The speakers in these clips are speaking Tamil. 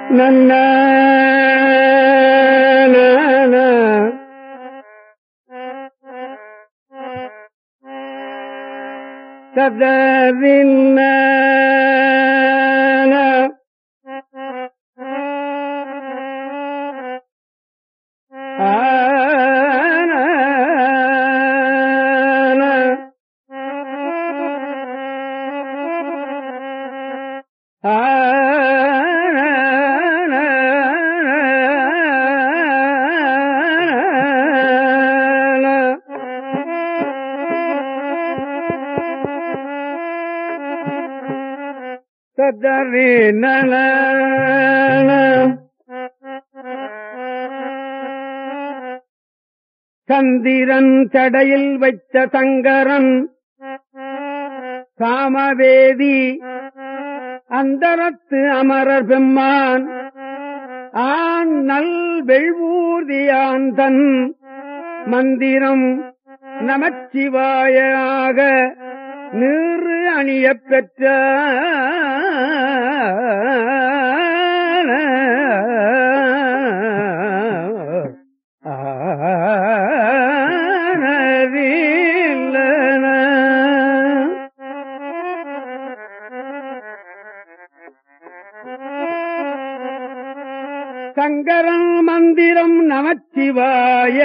நன்ன சதவின்ன சதரி நல சந்திரன் தடையில் வைத்த சங்கரன் சாமவேதி அந்தரத்து அமரர் பெம்மான் ஆண் நல் வெள்வூர்தியான் தன் மந்திரம் நமச்சிவாயாக நீறு அணியப் பெற்ற சங்கரன் மந்திரம் நமச்சிவாய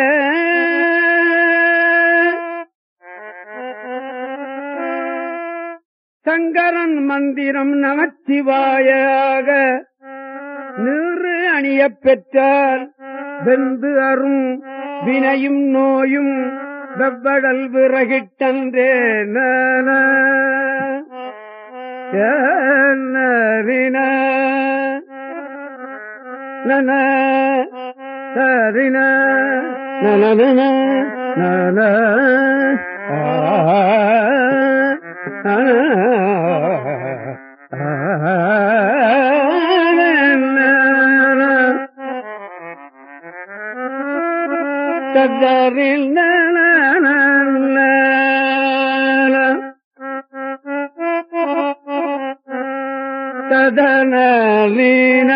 சங்கரன் மந்திரம் நமச்சிவாயாக நிறு அணியப் பெற்றால் வெந்து அரும் வினையும் நோயும் வெவ்வடல் விறகிட்டன்றே நன நரின நன சரின நன நன கதரில் கதனலீன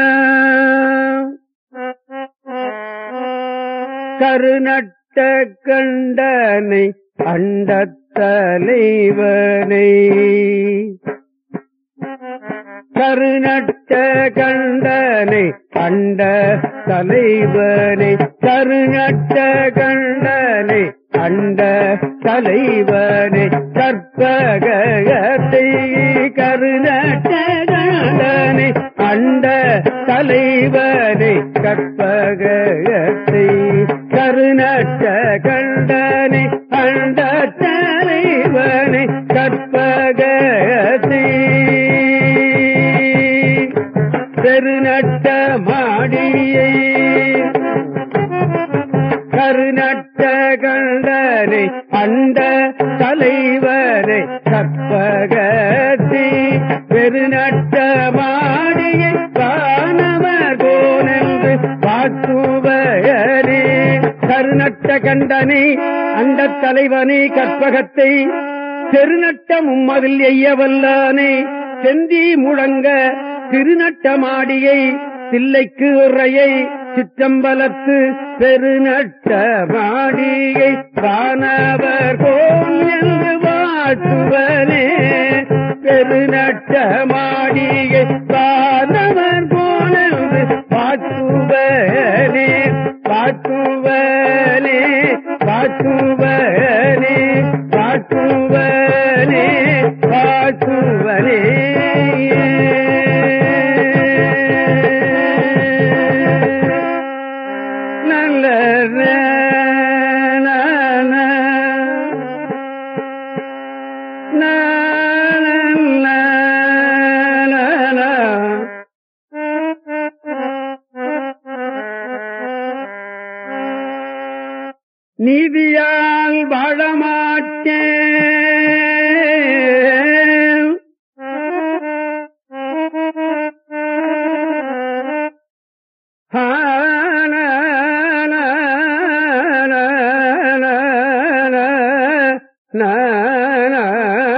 கருநட்ட கண்டனை அண்டத் தலைவனை கருநட்ட கண்டனை அண்ட தலைவனை கருநட்ட கண்டனை அண்ட தலைவனை கற்பகத்தை கருநட்ட கண்டனை அண்ட தலைவனை கற்பகத்தை கருநட்ட கண்டனை அண்ட தலைவனை கற்பகத்தை பெருநட்ட மாடியை கருநட்ட கண்டனை அண்ட தலைவரை கற்பகத்தி பெருநட்ட மாடியை காணவர் கோனென்று பாட்டுவரே கருநட்ட கண்டனை அண்ட தலைவனை கற்பகத்தை தெருநட்ட மும்மதில் எய்யவல்லானே செந்தி முழங்க திருநட்டமாடியை தில்லைக்கு உரையை சிற்றம்பலத்து பெருநட்ட மாடியை காணவர் கோல் என்று வாழ்த்துவனே பெருநட்ட மாடியை காணவர் கோல் என்று பாட்டுவனே பாட்டுவனே பாட்டுவனே பாட்டுவனே பாட்டுவனே நல்ல நீதியால் வாழமாட்டேன்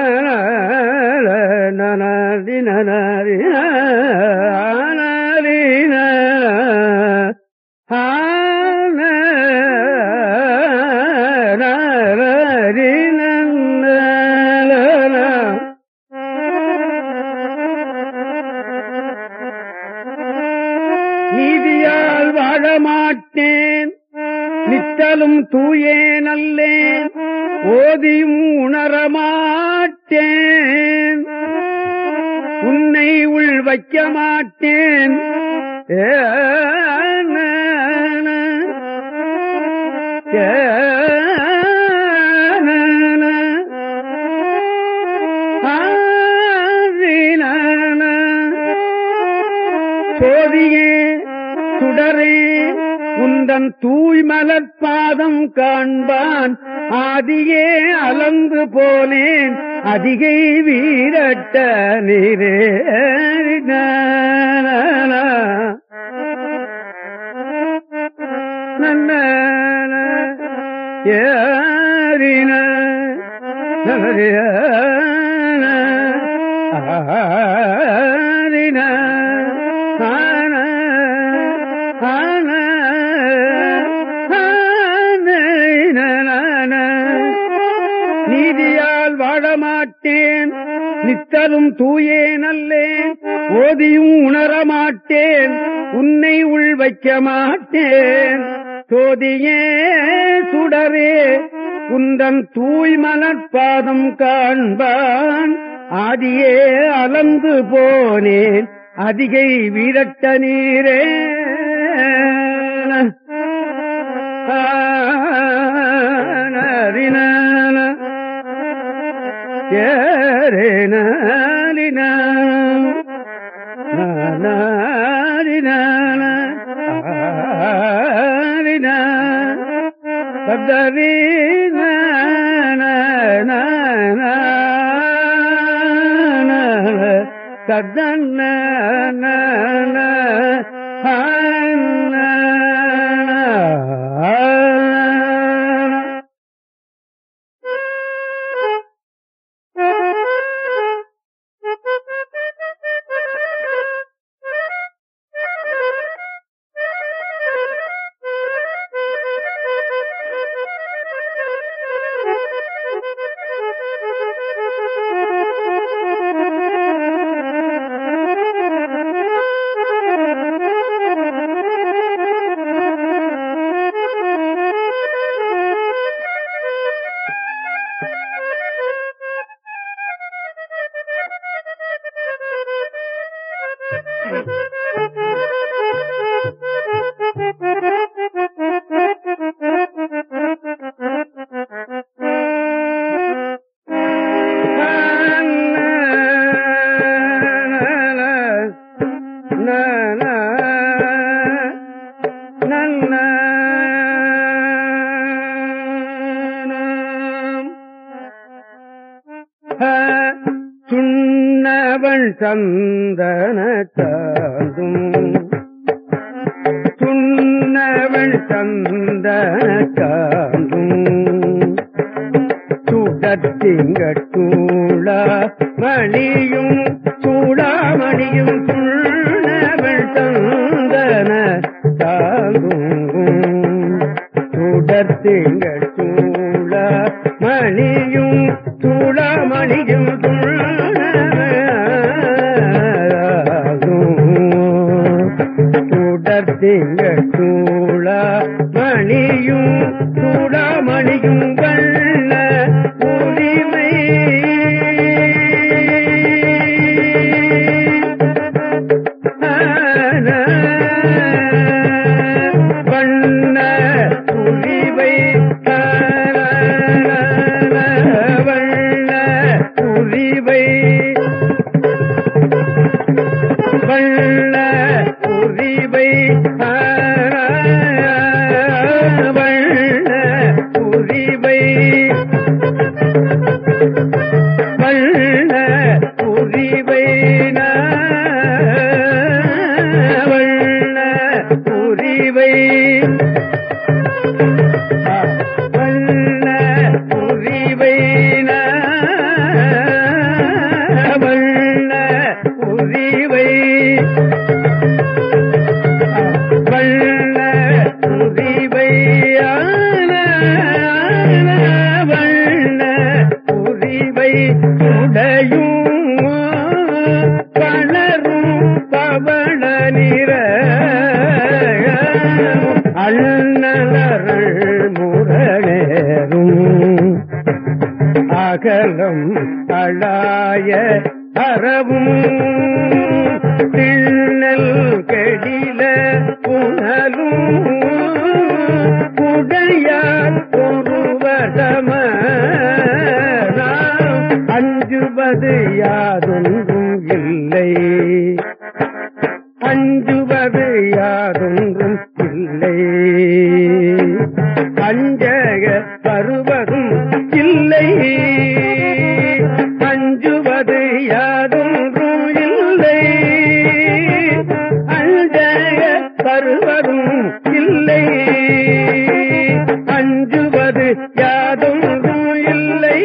நனரி நீதியால் வாழ மாட்டேன் நித்தலும் தூயே நல்லேன் ஓதியும் உணரமாட்டேன் உன்னை உள் வைக்க மாட்டேன் ஏன, ஏன, ஆதினான. சோதியே சுடரே உந்தன் தூய்மலர் பாதம் காண்பான் ஆதியே அலந்து போனேன் அதிகை வீரட்ட நீரே நன்ன ஏறின ஆரின ஆன ஆன ஆன நீதியால் வாழமாட்டேன் நித்தலும் தூயே நல்லேன் ஓதியும் உணரமாட்டேன் உன்னை உள் வைக்க மாட்டேன் சோதியே சுடரே உந்தன் தூய்மலர் பாதம் காண்பான் ஆதியே அலந்து போனேன் அதிகை வீரட்ட நீரே ஆரினான ஏரேனாலின நாரினான ஆரின பத்தரீன தத்தன்ன சுண்ணவள் சந்தன தாந்தும் சுண்ணவள் சந்தன தாந்தும் சுடத்திங்கட்டூளா மணியும் சூடாமணியும் சுண்ணவள் சந்தன தாங்கும் சுடத்திங்கட்டூளா மணியும் சூடாமணியும் சுடத்திங்கட்டூளா மணியும் சூடாமணியும் கண்ண உரிமை வண்ண உரிவை வண்ண உரிவை வண்ண உரிவை வண்ண உரிவை வண்ண உரிவை வண்ண உரிவை வண்ண உரிவை வண்ண உரிவை வண்ண உரிவை வண்ண உரிவை உடையும் பணரும் பவள நிற அண்ணலர்கள் முரணேறும் அகலம் அழாய அறவும் திண்ணல் கெடில புனலும் புடையார் ஒருவதம அஞ்சுவது யாதொன்றும் இல்லை அஞ்சுவது யாதொன்றும் இல்லை அஞ்சக வருவதும் இல்லை அஞ்சுவது யாதொன்றும் இல்லை அஞ்சக வருவதும் இல்லை அஞ்சுவது யாதொன்றும் இல்லை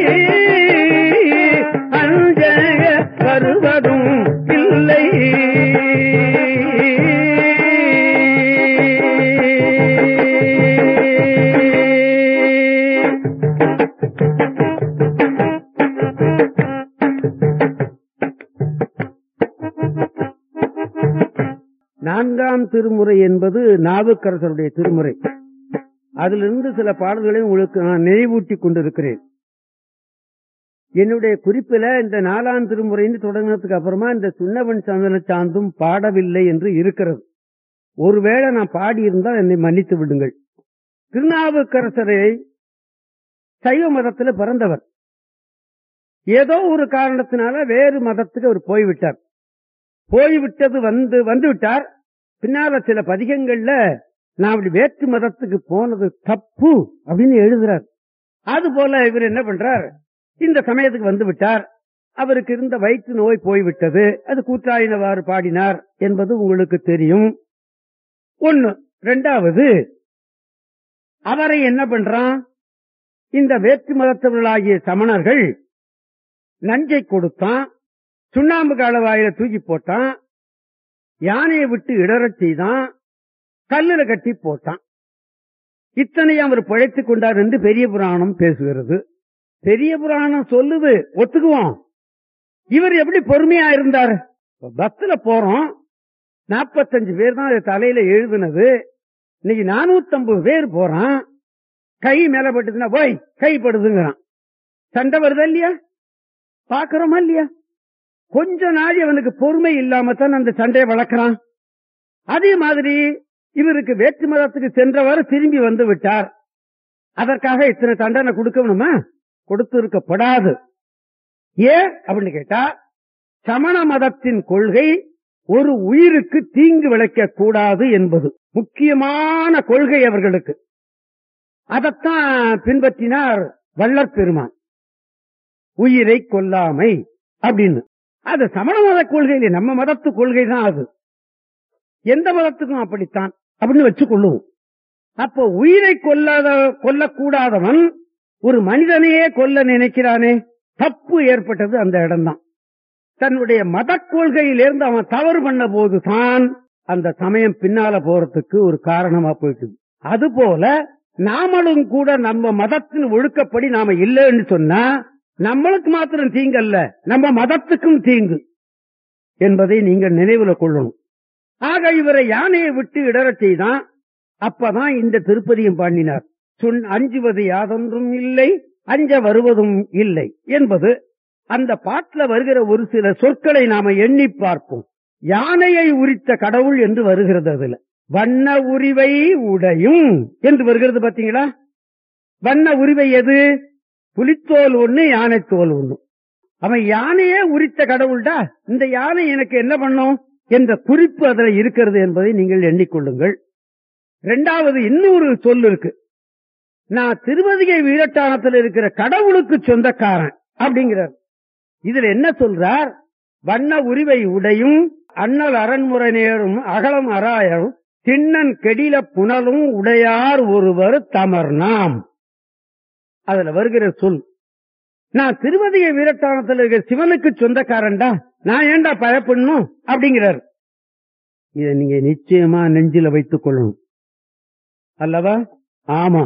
அஞ்சக வருவதும் இல்லை நான்காம் திருமுறை என்பது நாவுக்கரசருடைய திருமுறை அதிலிருந்து சில பாடல்களை உங்களுக்கு நான் நினைவூட்டிக் கொண்டிருக்கிறேன் என்னுடைய குறிப்பில இந்த நாலாம் திருமுறைன்னு தொடங்கினதுக்கு அப்புறமா இந்த சுண்ணவன் சந்தன சாந்தும் பாடவில்லை என்று இருக்கிறது ஒருவேளை நான் பாடியிருந்தால் என்னை மன்னித்து விடுங்கள் திருநாவுக்கரசரை சைவ மதத்தில் பிறந்தவர் ஏதோ ஒரு காரணத்தினால வேறு மதத்துக்கு அவர் போய்விட்டார் போய்விட்டது வந்து வந்து விட்டார் பின்னால சில பதிகங்கள்ல நான் அப்படி வேற்று மதத்துக்கு போனது தப்பு அப்படின்னு எழுதுறார் அது போல இவர் என்ன பண்றார் இந்த சமயத்துக்கு வந்து விட்டார் அவருக்கு இருந்த வயிற்று நோய் போய்விட்டது அது கூற்றாயினவாறு பாடினார் என்பது உங்களுக்கு தெரியும் ஒண்ணு ரெண்டாவது அவரை என்ன பண்றான் இந்த வேற்று மதத்தவர்களாகிய சமணர்கள் நஞ்சை கொடுத்தான் சுண்ணாம்பு காலவாயில தூக்கி போட்டான் யானையை விட்டு இடறச் செய்தான் கல்லுல கட்டி போட்டான் இத்தனையும் அவர் பிழைத்துக் கொண்டார் என்று பெரிய புராணம் பேசுகிறது பெரிய புராணம் சொல்லுது ஒத்துக்குவோம் இவர் எப்படி பொறுமையா இருந்தார் பஸ்ல போறோம் நாற்பத்தஞ்சு பேர் தான் அது தலையில எழுதுனது இன்னைக்கு நானூத்தம்பது பேர் போறான் கை மேல பட்டுதுன்னா போய் கை படுதுங்கிறான் சண்டை வருதா இல்லையா பாக்குறோமா இல்லையா கொஞ்ச நாள் அவனுக்கு பொறுமை இல்லாம தான் அந்த சண்டையை வளர்க்கிறான் அதே மாதிரி இவருக்கு வேற்று மதத்துக்கு சென்றவர் திரும்பி வந்து விட்டார் அதற்காக இத்தனை தண்டனை கொடுக்கணுமா கொடுத்திருக்கப்படாது ஏன் அப்படின்னு கேட்டா சமண மதத்தின் கொள்கை ஒரு உயிருக்கு தீங்கு விளைக்க கூடாது என்பது முக்கியமான கொள்கை அவர்களுக்கு அதைத்தான் பின்பற்றினார் வள்ளற் பெருமான் உயிரை கொல்லாமை அப்படின்னு அது சமண மத கொள்கை நம்ம மதத்து கொள்கை தான் அது எந்த மதத்துக்கும் அப்படித்தான் அப்படின்னு வச்சுக் கொள்ளுவோம் அப்போ உயிரை கொல்லாத கொல்லக்கூடாதவன் ஒரு மனிதனையே கொல்ல நினைக்கிறானே தப்பு ஏற்பட்டது அந்த இடம்தான் தன்னுடைய மத கொள்கையிலிருந்து அவன் தவறு பண்ண போது தான் அந்த சமயம் பின்னால போறதுக்கு ஒரு காரணமா போயிட்டு அது போல நாமளும் கூட நம்ம மதத்தின் ஒழுக்கப்படி நாம இல்லைன்னு சொன்னா நம்மளுக்கு மாத்திரம் தீங்கல்ல நம்ம மதத்துக்கும் தீங்கு என்பதை நீங்கள் நினைவுல கொள்ளணும் ஆக இவரை யானையை விட்டு இடறச் செய்தான் அப்பதான் இந்த திருப்பதியும் பாடினார் சொன் அஞ்சுவது யாதொன்றும் இல்லை அஞ்ச வருவதும் இல்லை என்பது அந்த பாட்டுல வருகிற ஒரு சில சொற்களை நாம எண்ணி பார்ப்போம் யானையை உரித்த கடவுள் என்று வருகிறது அதுல வண்ண உரிவை உடையும் என்று வருகிறது பாத்தீங்களா வண்ண உரிவை எது புலித்தோல் ஒண்ணு யானை தோல் ஒண்ணு அவன் யானையே உரித்த கடவுள்டா இந்த யானை எனக்கு என்ன பண்ணும் என்ற குறிப்பு அதுல இருக்கிறது என்பதை நீங்கள் எண்ணிக்கொள்ளுங்கள் இரண்டாவது இன்னொரு சொல் இருக்கு நான் திருவதிகை வீரட்டானத்தில் இருக்கிற கடவுளுக்கு சொந்தக்காரன் அப்படிங்கிறார் இதுல என்ன சொல்றார் வண்ண உரிவை உடையும் அண்ணல் அரண்முறை நேரும் அகலம் அராயரும் திண்ணன் கெடில புனலும் உடையார் ஒருவர் தமர் நாம் அதுல வருகிற சொல் நான் திருவதிகை வீரட்டானத்தில் இருக்கிற சிவனுக்கு சொந்தக்காரன்டா நான் ஏன்டா பயப்படணும் அப்படிங்கிறார் இதை நீங்க நிச்சயமா நெஞ்சில வைத்துக் கொள்ளணும் அல்லவா ஆமா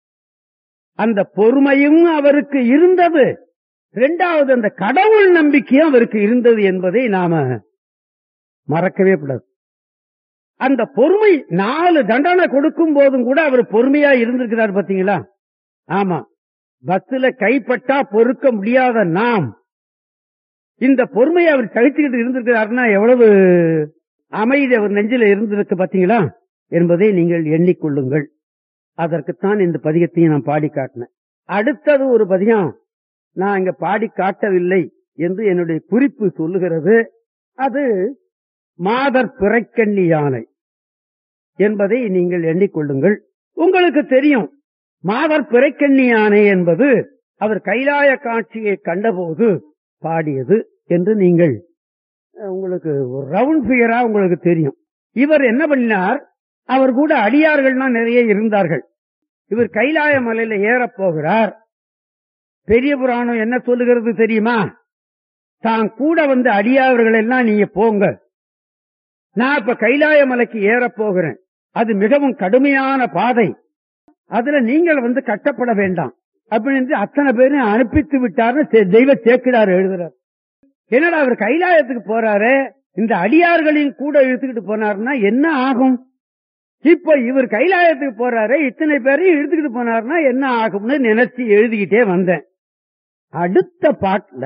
அந்த பொறுமையும் அவருக்கு இருந்தது இரண்டாவது அந்த கடவுள் நம்பிக்கையும் அவருக்கு இருந்தது என்பதை நாம மறக்கவே கூடாது அந்த பொறுமை நாலு தண்டனை கொடுக்கும் போதும் கூட அவர் பொறுமையா இருந்திருக்கிறார் பாத்தீங்களா ஆமா பஸ்ல கைப்பட்டா பொறுக்க முடியாத நாம் இந்த பொறுமையை அவர் சகிச்சுக்கிட்டு இருந்திருக்கிறாருன்னா எவ்வளவு அமைதி அவர் நெஞ்சில இருந்திருக்கு பாத்தீங்களா என்பதை நீங்கள் எண்ணிக்கொள்ளுங்கள் அதற்குத்தான் இந்த பதிகத்தையும் நான் பாடி காட்டினேன் அடுத்தது ஒரு பதிகம் நான் இங்க பாடி காட்டவில்லை என்று என்னுடைய குறிப்பு சொல்லுகிறது அது மாதர் பிறைக்கண்ணி யானை என்பதை நீங்கள் எண்ணிக்கொள்ளுங்கள் உங்களுக்கு தெரியும் மாதர் பிறைக்கண்ணி யானை என்பது அவர் கைலாய காட்சியை கண்டபோது பாடியது என்று நீங்கள் அஹ், உங்களுக்கு ஒரு ரவுண்ட் ஃபிகரா உங்களுக்கு தெரியும் இவர் என்ன பண்ணினார் அவர் கூட அடியார்கள்னா நிறைய இருந்தார்கள் இவர் கைலாய மலையில ஏறப் போகிறார் பெரிய புராணம் என்ன சொல்லுகிறது தெரியுமா தான் கூட வந்த அடியார்கள் எல்லாம் நீங்க போங்க நான் இப்ப கைலாய மலைக்கு ஏறப் போகிறேன் அது மிகவும் கடுமையான பாதை அதுல நீங்கள் வந்து கட்டப்பட வேண்டாம் அப்படின்னு அத்தனை பேரும் அனுப்பித்து விட்டார்னு தெ- தெய்வ சேக்கிடார் எழுதுறார் என்னடா அவர் கைலாயத்துக்கு போறாரு இந்த அடியார்களையும் கூட இழுத்துக்கிட்டு போனாருன்னா என்ன ஆகும் இப்ப இவர் கைலாயத்துக்கு போறாரு இத்தனை பேரையும் இழுத்துக்கிட்டு போனாருன்னா என்ன ஆகும்னு நினைச்சு எழுதிக்கிட்டே வந்தேன் அடுத்த பாட்டுல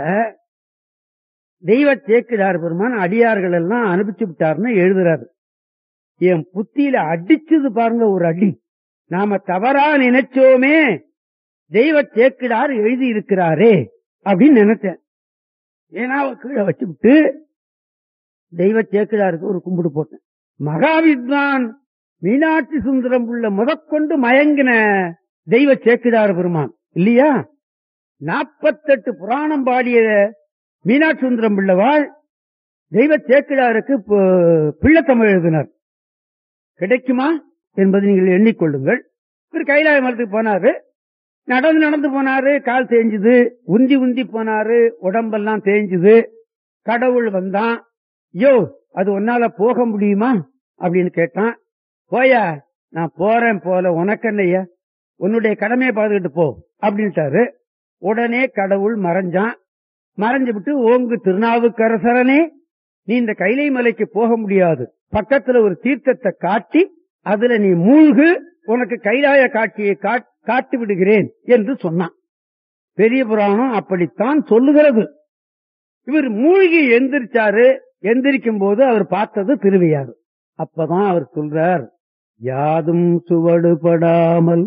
தெய்வ சேக்கிடார் பெருமான் அடியார்கள் எல்லாம் அனுப்பிச்சு விட்டாருன்னு எழுதுறாரு என் புத்தியில அடிச்சது பாருங்க ஒரு அடி நாம தவறா நினைச்சோமே தெய்வ சேக்கிடார் எழுதி இருக்கிறாரே அப்படின்னு நினைச்சேன் ஏன்னா கீழே வச்சு விட்டு தெய்வ சேக்கிடாருக்கு ஒரு கும்பிடு போட்டேன் மகாவித்வான் மீனாட்சி சுந்தரம் உள்ள முதற்கொண்டு மயங்கின தெய்வ சேக்கிடார் பெருமான் இல்லையா நாற்பத்தெட்டு புராணம் பாடிய மீனாட்சி சுந்தரம் பிள்ளவாள் தெய்வ சேக்கிடாருக்கு ப- பிள்ளைத்தமிழ் எழுதினார் கிடைக்குமா என்பதை நீங்கள் எண்ணிக்கொள்ளுங்கள் இவர் கைலாய மரத்துக்கு போனாரு நடந்து நடந்து போனாரு கால் தேஞ்சுது உந்தி உந்தி போனாரு உடம்பெல்லாம் தேஞ்சுது கடவுள் வந்தான் யோ அது உன்னால போக முடியுமா அப்படின்னு கேட்டான் போயா நான் போறேன் போல உனக்கு என்னய்யா உன்னுடைய கடமையை பார்த்துக்கிட்டு போ அப்படின்ட்டாரு உடனே கடவுள் மறைஞ்சான் மறைஞ்சு விட்டு ஓங்கு திருநாவுக்கரசரனே நீ இந்த கைலை மலைக்கு போக முடியாது பக்கத்துல ஒரு தீர்த்தத்தை காட்டி அதுல நீ மூழ்கு உனக்கு கைலாய காட்சியை காட்- காட்டி விடுகிறேன் என்று சொன்னான் பெரிய புராணம் அப்படித்தான் சொல்லுகிறது இவர் மூழ்கி எந்திரிச்சாரு எந்திரிக்கும் போது அவர் பார்த்தது திருவையாறு அப்பதான் அவர் சொல்றார் யாதும் சுவடுபடாமல்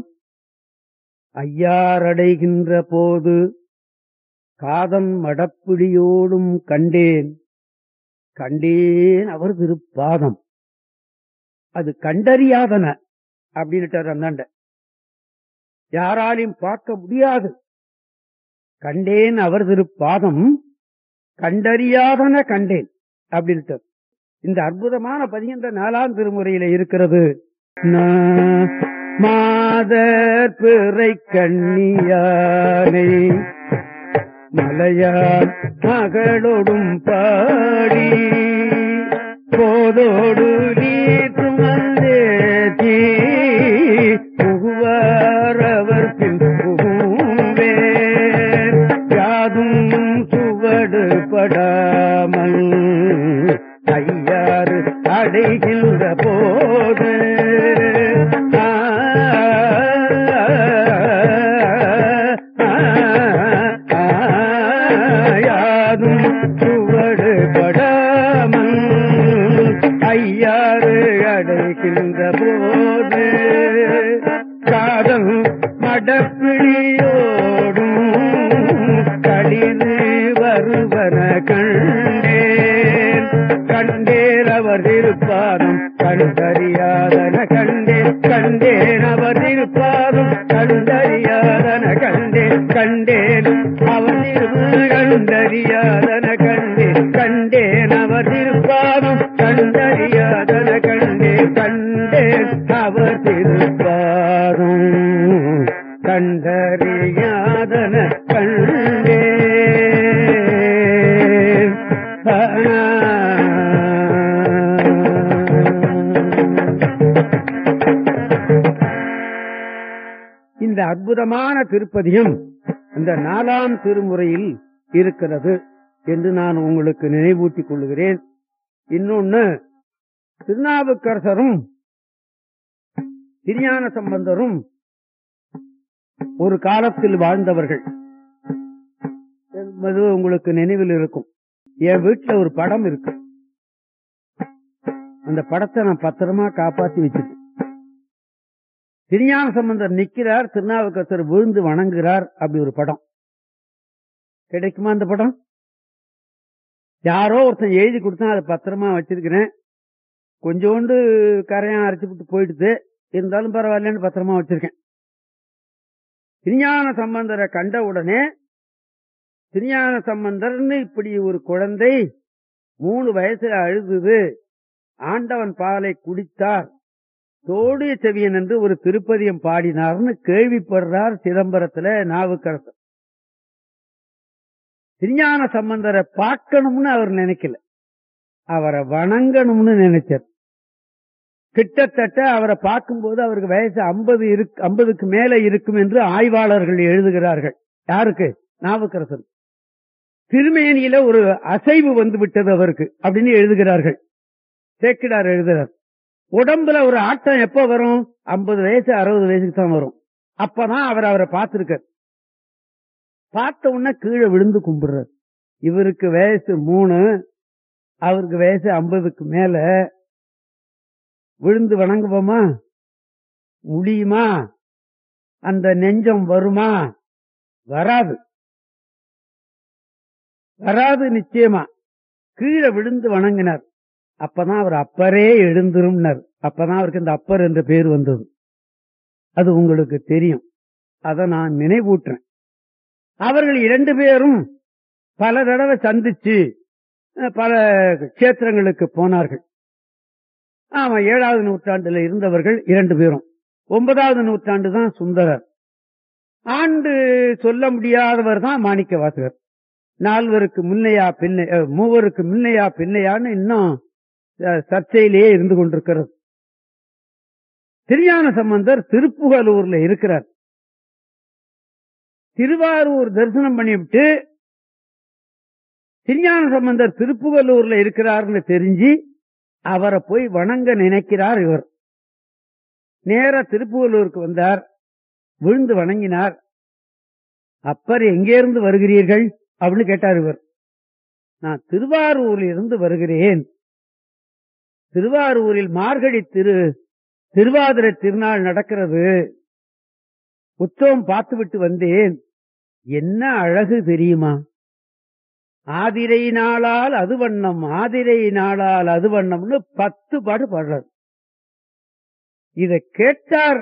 ஐயாரடைகின்ற போது காதம் மடப்பிடியோடும் கண்டேன் கண்டேன் அவர் திருப்பாதம் அது கண்டறியாதன அப்படின்னுட்டார் அந்தாண்ட யாராலையும் பார்க்க முடியாது கண்டேன் அவர் திருப்பாதம் கண்டறியாதன கண்டேன் அப்படின்ட்டு இந்த அற்புதமான பதிகின்ற நாலாம் திருமுறையில இருக்கிறது நா- மாதர் பிறை கண்ணியானை மலையார் மகளோடும் பாடி போதோடு நீற்றும் வந்தேத்தி புகுவார் அவர் பின் புகுவேர் யாதும் சுவடு படாமல் ஐயாறு அடைகின்ற போது ஆ, ஆ, ஆ, யாதும் சுவடு படாமல் ஐயாறு அடைகின்ற போது காதல் மடப்பிடியோடும் கடிது வருவன கண்டேன் கண்டேன் அவர் திருப்பாதம் கண்டறியாதன கண்டேன் கண்டேன் அவர் திருப்பாதம் கண்டறியாதன கண்டேன் கண்டேன் அவர் திரு கண்டறியாதன கண்டேன் கண்டேன் அவர் திருப்பாதம் கண்டறியாதன கண்டேன் கண்டேன் அவர் திருப்பாதம் கண்டறியாதன கண்டேன் இந்த அற்புதமான திருப்பதியும் இந்த நாலாம் திருமுறையில் இருக்கிறது என்று நான் உங்களுக்கு நினைவூட்டிக் கொள்கிறேன் இன்னொன்னு திருநாவுக்கரசரும் திருஞான சம்பந்தரும் ஒரு காலத்தில் வாழ்ந்தவர்கள் என்பது உங்களுக்கு நினைவில் இருக்கும் என் வீட்டுல ஒரு படம் இருக்கு அந்த படத்தை நான் பத்திரமா காப்பாத்தி வச்சிருக்கேன் திருஞான சம்பந்தர் நிக்கிறார் திருநாவுக்கரசர் விழுந்து வணங்குகிறார் அப்படி ஒரு படம் கிடைக்குமா அந்த படம் யாரோ ஒருத்தன் எழுதி கொடுத்தா அதை பத்திரமா வச்சிருக்கிறேன் கொஞ்சோண்டு கரையான் அரைச்சு விட்டு போயிடுது இருந்தாலும் பரவாயில்லன்னு பத்திரமா வச்சிருக்கேன் திருஞான சம்பந்தரை கண்ட உடனே திருஞான சம்பந்தர்னு இப்படி ஒரு குழந்தை மூணு வயசுல அழுதுது ஆண்டவன் பாலை குடித்தார் தோடிய செவியன் என்று ஒரு திருப்பதியம் பாடினார்னு கேள்விப்படுறார் சிதம்பரத்துல நாவுக்கரசர் திருஞான சம்பந்தரை பார்க்கணும்னு அவர் நினைக்கல அவரை வணங்கணும்னு நினைச்சார் கிட்டத்தட்ட அவரை பார்க்கும்போது அவருக்கு வயசு ஐம்பது ஐம்பதுக்கு மேல இருக்கும் என்று ஆய்வாளர்கள் எழுதுகிறார்கள் யாருக்கு நாவுக்கரசர் திருமேனியில ஒரு அசைவு வந்து விட்டது அவருக்கு அப்படின்னு எழுதுகிறார்கள் சேக்கிடார் எழுதுகிறார் உடம்புல ஒரு ஆட்டம் எப்ப வரும் ஐம்பது வயசு அறுபது வயசுக்கு தான் வரும் அப்பதான் அவர் அவரை பார்த்திருக்கார் பார்த்த உடனே கீழே விழுந்து கும்பிடுறார் இவருக்கு வயசு மூணு அவருக்கு வயசு ஐம்பதுக்கு மேல விழுந்து வணங்குவோமா முடியுமா அந்த நெஞ்சம் வருமா வராது வராது நிச்சயமா கீழே விழுந்து வணங்கினார் அப்பதான் அவர் அப்பரே எழுந்திரும்னார் அப்பதான் அவருக்கு இந்த அப்பர் என்ற பேர் வந்தது அது உங்களுக்கு தெரியும் அதை நான் நினைவூட்டுறேன் அவர்கள் இரண்டு பேரும் பல தடவை சந்திச்சு பல கஷேத்திரங்களுக்கு போனார்கள் ஆமா ஏழாவது நூற்றாண்டுல இருந்தவர்கள் இரண்டு பேரும் ஒன்பதாவது நூற்றாண்டு தான் சுந்தரர் ஆண்டு சொல்ல முடியாதவர் தான் மாணிக்க வாசகர் நால்வருக்கு முன்னையா பின்னை மூவருக்கு முன்னையா பின்னையான்னு இன்னும் சர்ச்சையிலேயே இருந்து கொண்டிருக்கிறது திருஞான சம்பந்தர் திருப்புகலூர்ல இருக்கிறார் திருவாரூர் தரிசனம் பண்ணிவிட்டு திருஞான சம்பந்தர் திருப்புகலூர்ல இருக்கிறார்னு தெரிஞ்சு அவரை போய் வணங்க நினைக்கிறார் இவர் நேர திருப்புகலூருக்கு வந்தார் விழுந்து வணங்கினார் அப்பர் எங்கே இருந்து வருகிறீர்கள் அப்படின்னு கேட்டார் இவர் நான் திருவாரூரில் இருந்து வருகிறேன் திருவாரூரில் மார்கழி திரு திருவாதிர திருநாள் நடக்கிறது உற்சவம் பார்த்துவிட்டு வந்தேன் என்ன அழகு தெரியுமா ஆதிரை நாளால் அது வண்ணம் ஆதிரை நாளால் அது வண்ணம்னு பத்து பாடு பாடுறார் இத கேட்டார்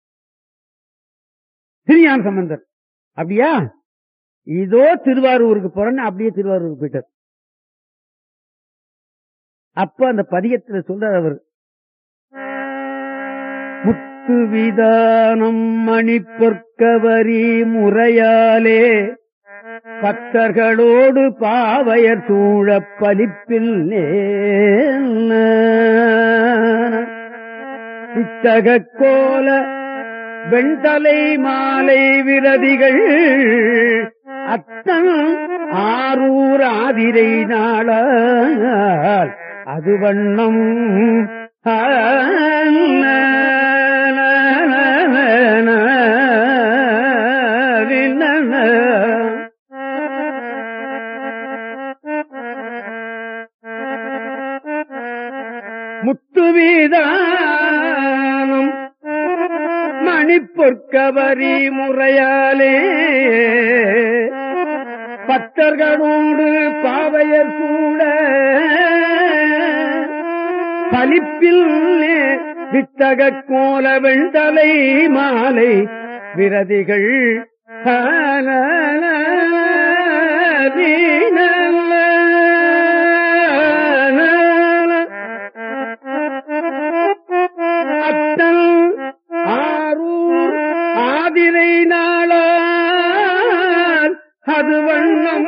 திருஞான சம்பந்தர் அப்படியா இதோ திருவாரூருக்கு போறேன்னு அப்படியே திருவாரூருக்கு போயிட்டார் அப்ப அந்த பதியத்துல சொல்றார் அவர் முத்து விதானம் மணி பொற்கவரி முறையாலே பக்தர்களோடு பாவையர் சூழ பலிப்பில் இத்தக கோல வெண்தலை மாலை விரதிகள் அத்தன் ஆரூர் ஆதிரை நாளால் அது வண்ணம் முத்துவீதானம் மணிப்பொற்கவரி முறையாலே பக்தர்களோடு பாவையர் சூட பலிப்பில் வித்தக கோல வெண்தலை மாலை விரதிகள் அத்தல் ஆரூர் ஆதிரை நாளால் அது வண்ணம்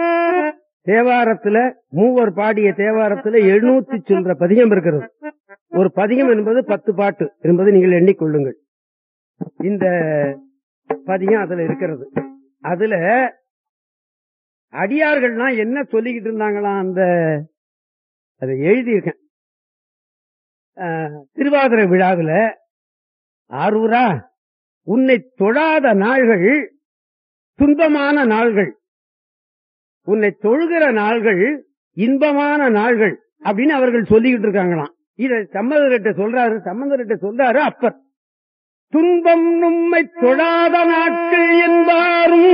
தேவாரத்துல மூவர் பாடிய தேவாரத்துல எழுநூத்தி சில்ற பதிகம் இருக்கிறது ஒரு பதிகம் என்பது பத்து பாட்டு என்பதை நீங்கள் எண்ணிக்கொள்ளுங்கள் இந்த பதிகம் அதுல இருக்கிறது அதுல அடியார்கள்லாம் என்ன சொல்லிக்கிட்டு இருந்தாங்களாம் அந்த அதை எழுதியிருக்கேன் அஹ், திருவாதிரை விழாவில் ஆரூரா உன்னை தொழாத நாள்கள் துன்பமான நாள்கள் உன்னை தொழுகிற நாள்கள் இன்பமான நாள்கள் அப்படின்னு அவர்கள் சொல்லிக்கிட்டு இருக்காங்களாம் இத சம்பந்தர்கிட்ட சொல்றாரு சம்பந்தர்கிட்ட சொல்றாரு அப்பர் துன்பம் நம்மை தொழாத நாட்கள் என்பாரும்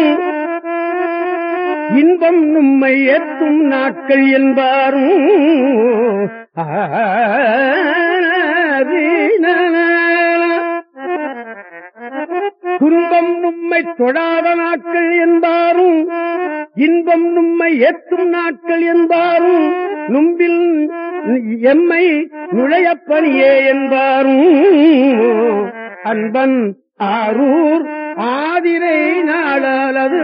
இன்பம் நம்மை ஏற்றும் நாட்கள் என்பாரும் துன்பம் நம்மை தொழாத நாட்கள் என்பாரும் இன்பம் நம்மை ஏற்றும் நாட்கள் என்பாரும் நும்பில் எம்மை நுழையப்பணியே என்பாரும் அன்பன் ஆரூர் ஆதிரை நாளது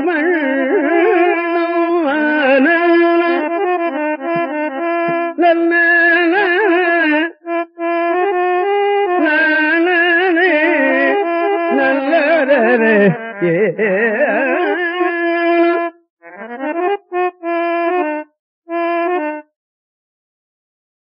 நல்ல ஏ